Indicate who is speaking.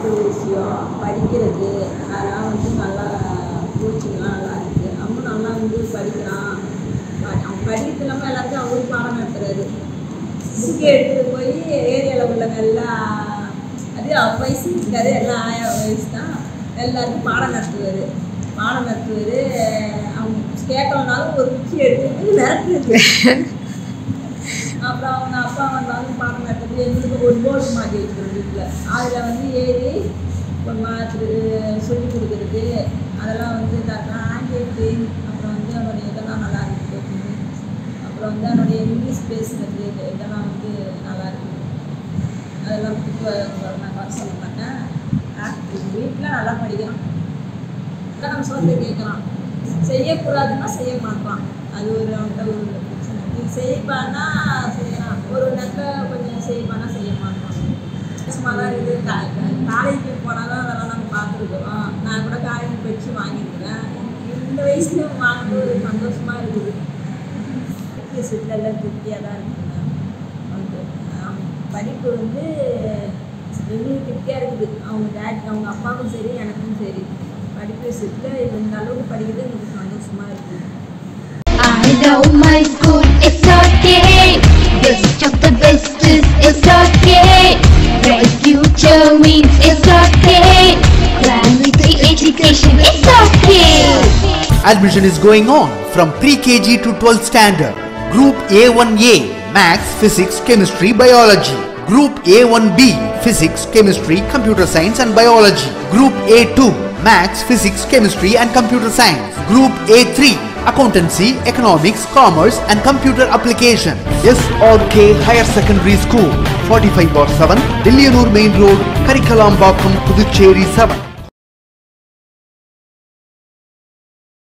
Speaker 1: ஒரு விஷயம் படிக்கிறது அதெல்லாம் வந்து நல்லா கோச்சிங்லாம் நல்லா இருக்குது அவனும் நல்லா வந்து படிக்கிறான் ப- அவன் படிக்கிறது இல்லாமல் எல்லாத்தையும் அவரும் பாடம் நடத்துறாரு புக்கு எடுத்துகிட்டு போய் ஏரியாவில் உள்ளவங்க எல்லாம் அது அவர் வயசு இருக்காது எல்லாம் ஆயா வயசு தான் எல்லாருக்கும் பாடம் நடத்துவார் பாடம் நடத்துவார் அவங்க கேட்கலனாலும் ஒரு குச்சி எடுத்து மிரட்டுறது அப்புறம் அவங்க அப்பா வந்தாலும் பாடம் நடத்துறது எங்களுக்கு ஒரு போர்டு மாட்டி வச்சுருக்கோம் வீட்டில் அதில் வந்து ஏறி ஒரு மாற்று சொல்லி கொடுக்குறது அதெல்லாம் வந்து ஆங்கிலத்து அப்புறம் வந்து அவருடைய இதெல்லாம் நல்லா இருக்குது அப்புறம் வந்து அவனுடைய இங்கிலீஷ் பேசுகிறது இது இதெல்லாம் வந்து நல்லா இருக்குது அதெல்லாம் புக்கு நான் வர சொல்ல மாட்டேன் வீட்டில் நல்லா படிக்கிறான் அதான் நம்ம சொல்ல கேட்குறான் செய்யக்கூடாதுன்னா செய்ய மாட்டான் அது ஒரு அவன்கிட்ட ஒரு பிரச்சனை இது செய்ப்பான்னா செய்யலாம் ஒரு நேரத்தில் கொஞ்சம் செய்ப்பானா செய்ய மாட்டான் சும்மா தான் இருக்குது காலேஜுக்கு போனால் தான் அதெல்லாம் நம்ம பார்த்துருக்குறோம் நான் கூட காலேஜ் வச்சு வாங்கியிருக்கிறேன் இந்த வயசுல வாங்குறது ஒரு சந்தோஷமாக இருக்குது விஷயத்துல எல்லாம் திருப்தியாக தான் இருக்குங்க வந்து ஆம், படிப்பு வந்து எங்களுக்கு திருப்தியாக இருக்குது அவங்க டேட் அவங்க அப்பாவுக்கும் சரி எனக்கும் சரி படிப்பு விஷயத்தில் இந்த அளவுக்கு படிக்கிறது எங்களுக்கு சந்தோஷமாக இருக்குது
Speaker 2: I know my school is okay. Best of the best is it's okay. Bright future means it's okay. Quality education is okay.
Speaker 3: Admission is going on from pre-KG to 12th standard. Group A1A Maths, Physics, Chemistry, Biology. Group A1B Physics, Chemistry, Computer Science and Biology. Group A2 Maths, Physics, Chemistry and Computer Science. Group A3 Accountancy, Economics, Commerce and Computer Application. SRK Higher Secondary School 45 7 Dillianur Main Road, Karikalambakkam, Puducherry 7.